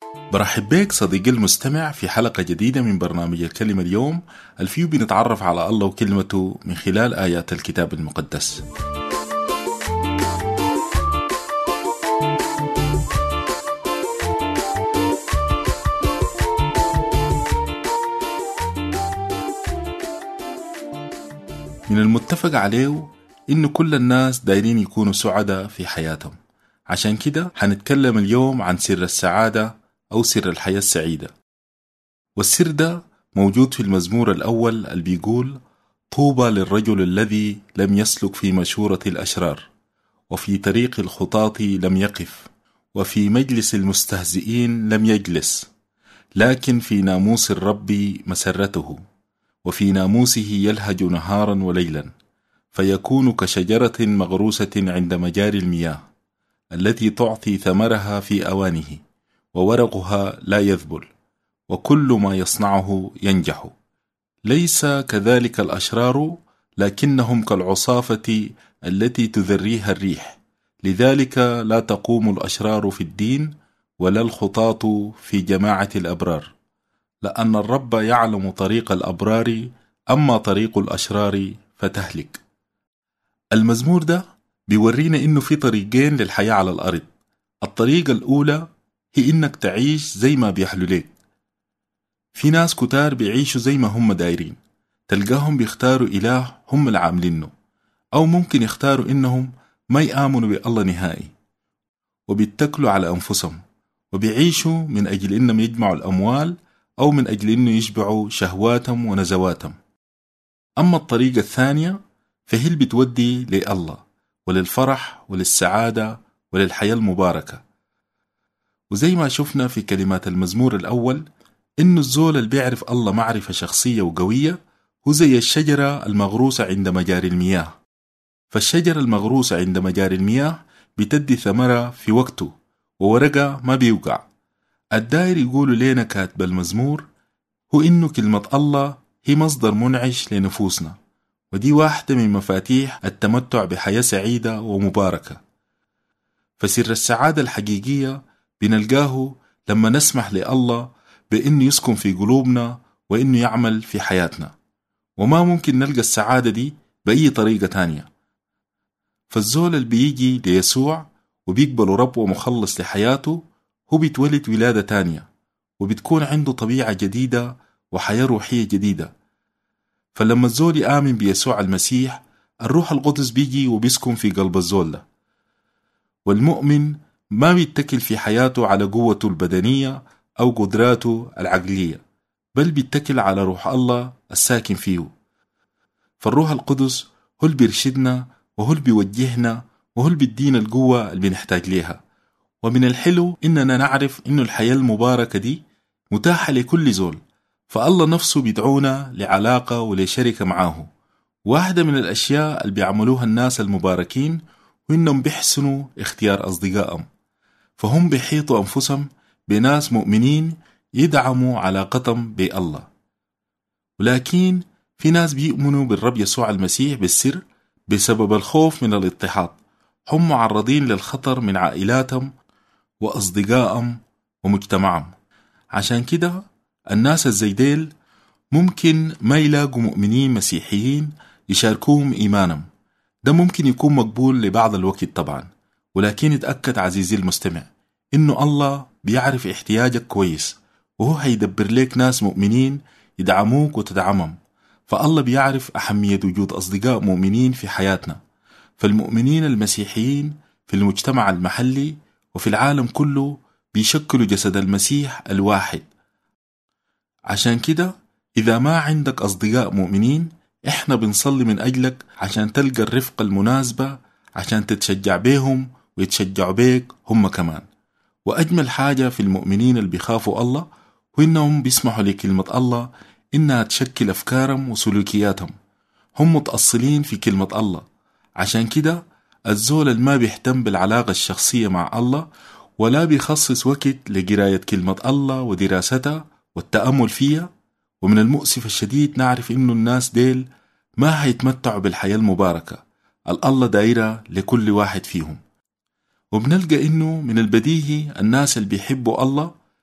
برحب بك صديقي المستمع في حلقة جديدة من برنامج الكلمة اليوم الفيو بنتعرف على الله وكلمته من خلال آيات الكتاب المقدس من المتفق عليه إنه كل الناس دايرين يكونوا سعداء في حياتهم عشان كده حنتكلم اليوم عن سر السعادة أو سر الحياة السعيدة والسر ده موجود في المزمور الأول اللي بيقول طوبى للرجل الذي لم يسلك في مشورة الأشرار وفي طريق الخطاة لم يقف وفي مجلس المستهزئين لم يجلس لكن في ناموس الرب مسرته وفي ناموسه يلهج نهارا وليلا فيكون كشجرة مغروسة عند مجاري المياه التي تعطي ثمرها في أوانه وورقها لا يذبل وكل ما يصنعه ينجح ليس كذلك الأشرار لكنهم كالعصافة التي تذريها الريح لذلك لا تقوم الأشرار في الدين ولا الخطاة في جماعة الأبرار لأن الرب يعلم طريق الأبرار أما طريق الأشرار فتهلك المزمور ده بيورينا إنه في طريقين للحياة على الأرض الطريقة الأولى هي إنك تعيش زي ما بيحلو ليك في ناس كتار بيعيشوا زي ما هم دايرين تلقاهم بيختاروا إله هم اللي عاملينه أو ممكن يختاروا إنهم ما يآمنوا بالله نهائي وبيتكلوا على أنفسهم وبيعيشوا من أجل إنهم يجمعوا الأموال أو من أجل إنه يشبعوا شهواتهم ونزواتهم أما الطريقة الثانية فهي اللي بتودي لله وللفرح وللسعادة وللحياة المباركة وزي ما شفنا في كلمات المزمور الأول إنه الزول اللي بيعرف الله معرفة شخصية وقوية هو زي الشجرة المغروسة عند مجاري المياه فالشجرة المغروسة عند مجاري المياه بتدي ثمرة في وقته وورقها ما بيوقع الداير يقولوا لينا كاتب المزمور هو إنه كلمة الله هي مصدر منعش لنفوسنا ودي واحدة من مفاتيح التمتع بحياة سعيدة ومباركة فسر السعادة الحقيقية بنلقاه لما نسمح لله بأنه يسكن في قلوبنا وإنه يعمل في حياتنا وما ممكن نلقى السعادة دي بأي طريقة تانية فالزول اللي بيجي ليسوع وبيقبل رب ومخلص لحياته هو بيتولد ولادة تانية وبتكون عنده طبيعة جديدة وحياة روحية جديدة فلما الزول يآمن بيسوع المسيح الروح القدس بيجي وبيسكن في قلب الزول ده والمؤمن ما بيتكل في حياته على قوته البدنية أو قدراته العقلية بل بيتكل على روح الله الساكن فيه فالروح القدس هو اللي بيرشدنا وهو اللي بيوجهنا وهو اللي بيدينا القوة اللي بنحتاج ليها ومن الحلو إننا نعرف إنه الحياة المباركة دي متاحة لكل زول فالله نفسه بيدعونا لعلاقة ولشركة معاه واحدة من الأشياء اللي بيعملوها الناس المباركين وإنهم بيحسنوا اختيار أصدقائهم فهم بيحيطوا أنفسهم بناس مؤمنين يدعموا علاقتهم بالله ولكن في ناس بيؤمنوا بالرب يسوع المسيح بالسر بسبب الخوف من الاضطهاد هم معرضين للخطر من عائلاتهم وأصدقائهم ومجتمعهم عشان كده الناس الزيديل ممكن ما يلاقوا مؤمنين مسيحيين يشاركوهم إيمانهم ده ممكن يكون مقبول لبعض الوقت طبعا ولكن اتأكد عزيزي المستمع إنه الله بيعرف احتياجك كويس وهو هيدبر لك ناس مؤمنين يدعموك وتدعمهم فالله بيعرف أهمية وجود أصدقاء مؤمنين في حياتنا فالمؤمنين المسيحيين في المجتمع المحلي وفي العالم كله بيشكلوا جسد المسيح الواحد عشان كده إذا ما عندك أصدقاء مؤمنين إحنا بنصلي من أجلك عشان تلقى الرفقة المناسبة عشان تتشجع بيهم ويتشجعوا بيك هم كمان وأجمل حاجة في المؤمنين اللي بيخافوا الله هو إنهم بيسمحوا لكلمة الله إنها تشكل أفكارهم وسلوكياتهم هم متأصلين في كلمة الله عشان كده الزول اللي ما بيهتم بالعلاقة الشخصية مع الله ولا بيخصص وقت لقراية كلمة الله ودراستها والتأمل فيها ومن المؤسف الشديد نعرف إنه الناس ديل ما هيتمتعوا بالحياة المباركة الله دايرة لكل واحد فيهم وبنلقى إنه من البديهي الناس اللي بيحبوا الله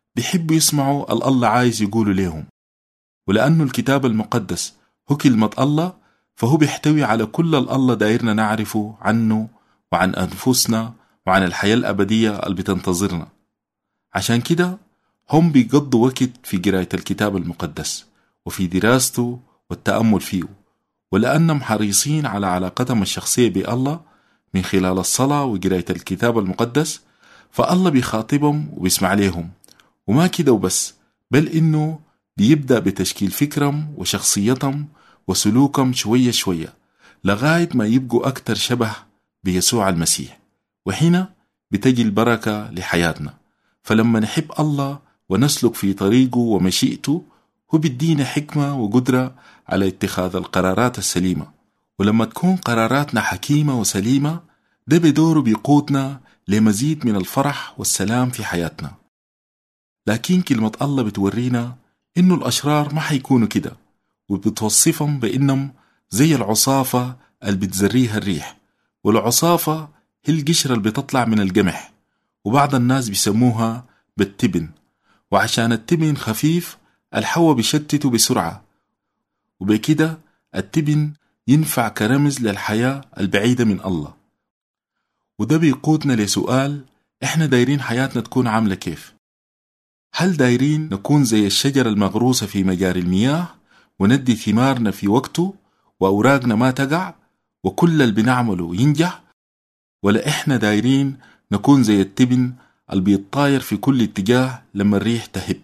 بيحبوا يسمعوا اللي الله عايز يقوله ليهم ولأنه الكتاب المقدس هو كلمة الله فهو بيحتوي على كل اللي الله دايرنا نعرفه عنه وعن أنفسنا وعن الحياة الأبدية اللي بتنتظرنا عشان كده هم بيقضوا وقت في قراية الكتاب المقدس وفي دراسته والتأمل فيه ولأنهم حريصين على علاقتهم الشخصية بالله من خلال الصلاة وقراية الكتاب المقدس فالله بيخاطبهم وبيسمع ليهم وما كده وبس بل إنه بيبدأ بتشكيل فكرهم وشخصيتهم وسلوكهم شوية شوية لغاية ما يبقوا أكتر شبه بيسوع المسيح وهنا بتجي البركة لحياتنا فلما نحب الله ونسلك في طريقه ومشيئته هو بيدينا حكمة وقدرة على اتخاذ القرارات السليمة ولما تكون قراراتنا حكيمة وسليمة ده بدوره بيقودنا لمزيد من الفرح والسلام في حياتنا لكن كلمة الله بتورينا إنه الأشرار ما حيكونوا كده وبتوصفهم بإنهم زي العصافة اللي بتزريها الريح والعصافة هي القشرة اللي بتطلع من القمح وبعض الناس بيسموها بالتبن وعشان التبن خفيف الحوا بيشتته بسرعة وبكده التبن ينفع كرمز للحياة البعيدة من الله وده بيقودنا لسؤال احنا دايرين حياتنا تكون عاملة كيف هل دايرين نكون زي الشجرة المغروسة في مجاري المياه وندي ثمارنا في وقته وأوراقنا ما تقع وكل اللي بنعمله ينجح ولا إحنا دايرين نكون زي التبن اللي بيتطاير في كل اتجاه لما الريح تهب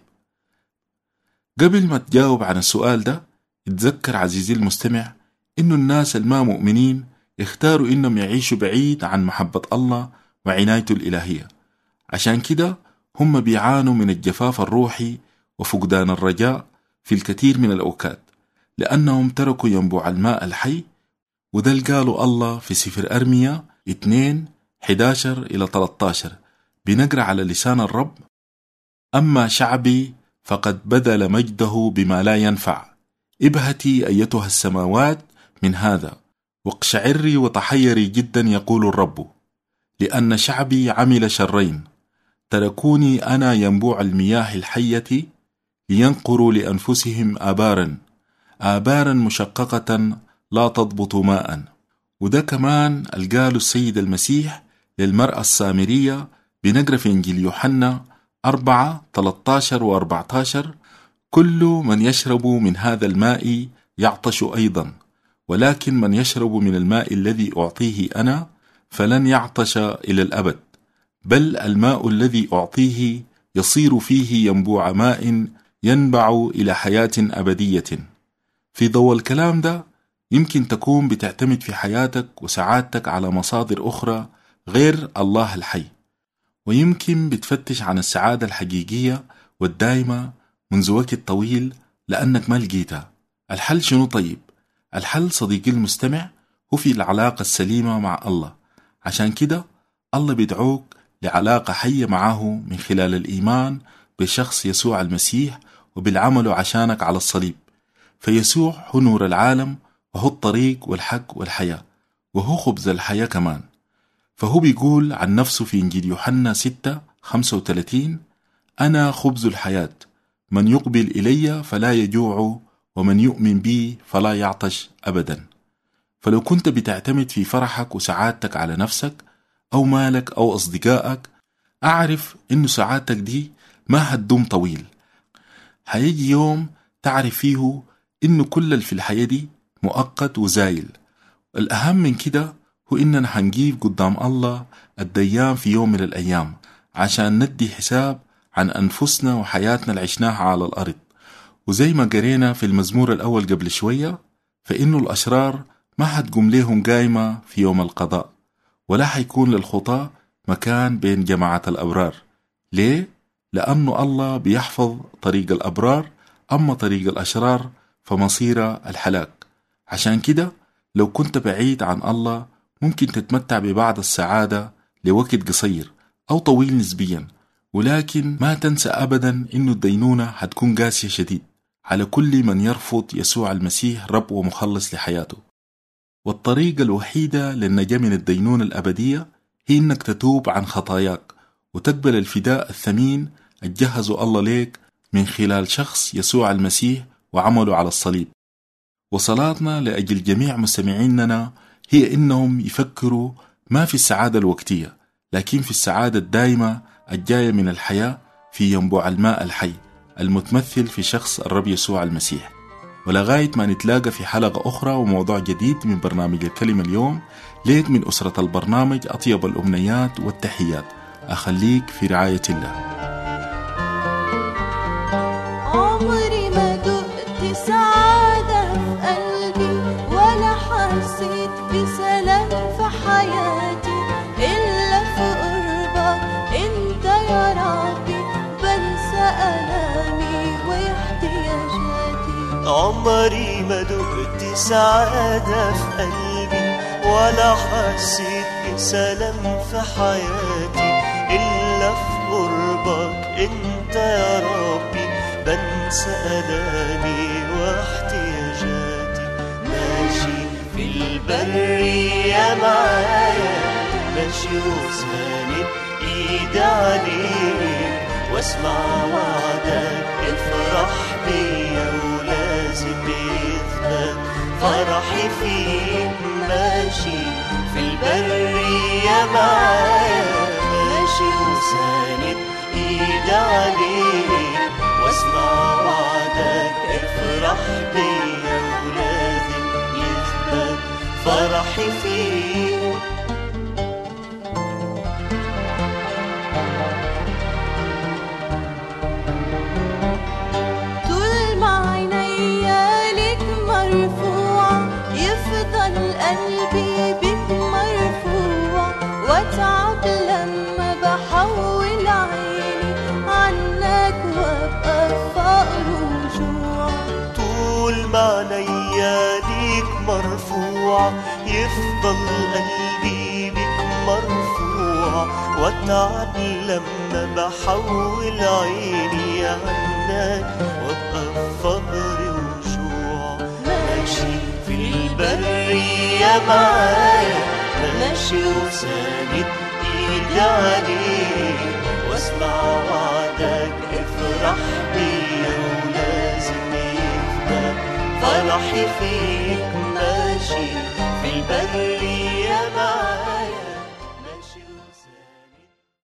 قبل ما تجاوب عن السؤال ده اتذكر عزيزي المستمع إنه الناس الما مؤمنين اختاروا إنهم يعيشوا بعيد عن محبة الله وعنايته الإلهية عشان كده هم بيعانوا من الجفاف الروحي وفقدان الرجاء في الكثير من الأوقات لأنهم تركوا ينبوع الماء الحي وده اللي قالوا الله في سفر أرميا 2 11 إلى 13 بنقرأ على لسان الرب أما شعبي فقد بذل مجده بما لا ينفع ابهتي أيتها السماوات من هذا واقشعري وتحيري جدا يقول الرب لأن شعبي عمل شرين تركوني أنا ينبوع المياه الحية لينقروا لأنفسهم آبارا آبارا مشققة لا تضبط ماء وده كمان قاله السيد المسيح للمرأة السامرية بنقرأ في إنجيل يوحنا أربعة 13 و 14 كل من يشرب من هذا الماء يعطش أيضا ولكن من يشرب من الماء الذي أعطيه أنا فلن يعطش إلى الأبد بل الماء الذي أعطيه يصير فيه ينبوع ماء ينبع إلى حياة أبدية في ضوء الكلام ده يمكن تكون بتعتمد في حياتك وسعادتك على مصادر أخرى غير الله الحي ويمكن بتفتش عن السعادة الحقيقية والدائمة منذ وقت طويل لأنك ما لقيتها الحل شنو طيب؟ الحل صديقي المستمع هو في العلاقة السليمة مع الله عشان كده الله بيدعوك لعلاقة حية معه من خلال الإيمان بشخص يسوع المسيح وبالعمل عشانك على الصليب فيسوع هو نور العالم وهو الطريق والحق والحياة وهو خبز الحياة كمان فهو بيقول عن نفسه في إنجيل يوحنا 6 35 أنا خبز الحياة من يقبل إلي فلا يجوع ومن يؤمن بي فلا يعطش أبدا فلو كنت بتعتمد في فرحك وسعادتك على نفسك أو مالك أو أصدقائك أعرف إنه سعادتك دي ما هتدوم طويل هيجي يوم تعرف فيه إنه كل اللي في الحياة دي مؤقت وزايل الأهم من كده هو إننا هنجيب قدام الله الديان في يوم من الأيام عشان ندي حساب عن أنفسنا وحياتنا اللي عشناها على الأرض وزي ما قرينا في المزمور الأول قبل شوية فإنه الأشرار ما هتقوم ليهم قايمة في يوم القضاء ولا حيكون للخطاة مكان بين جماعة الأبرار ليه؟ لأنه الله بيحفظ طريق الأبرار أما طريق الأشرار فمصيره الحلاك عشان كده لو كنت بعيد عن الله ممكن تتمتع ببعض السعادة لوقت قصير أو طويل نسبيا ولكن ما تنسى أبدا إنه الدينونة هتكون قاسية شديد على كل من يرفض يسوع المسيح رب ومخلص لحياته والطريقة الوحيدة للنجاة من الدينونة الأبدية هي إنك تتوب عن خطاياك وتقبل الفداء الثمين اتجهزوا الله ليك من خلال شخص يسوع المسيح وعمله على الصليب وصلاتنا لأجل جميع مستمعيننا هي إنهم يفكروا ما في السعادة الوقتية لكن في السعادة الدائمة الجاية من الحياة في ينبوع الماء الحي المتمثل في شخص الرب يسوع المسيح ولغاية ما نتلاقى في حلقة أخرى وموضوع جديد من برنامج الكلمة اليوم ليك من أسرة البرنامج أطيب الأمنيات والتحيات أخليك في رعاية الله عمري ما دقت سعادة في قلبي ولا حسيت بسلام في حياتي إلا في قربك أنت يا ربي بنسى ألامي واحتياجاتي عمري ما دقت سعادة في قلبي ولا حسيت بسلام في حياتي إلا في قربك أنت يا ربي بنسى ألامي واحتياجاتي ماشي في البرية معايا ماشي وساند إيدي عليك واسمع وعدك افرح بيا ولازم يثبت فرحي فيك ماشي في البرية معايا ماشي وساند ايدي عليك واسمع وعدك افرح بيا ولازم يثبت فرحي فيك طول ما عينيا ليك مرفوعة يفضل قلبي بك مرفوع واتعب لما بحول عيني عنك وابقى في فقر وجوع طول ما عينيا ليك مرفوع يفضل قلبي بك مرفوع واتعب لما بحول عيني عنك وابقى في فقر وجوع ماشي في البرية معايا ماشي وساند ايدي عليك واسمع وعدك افرح بيا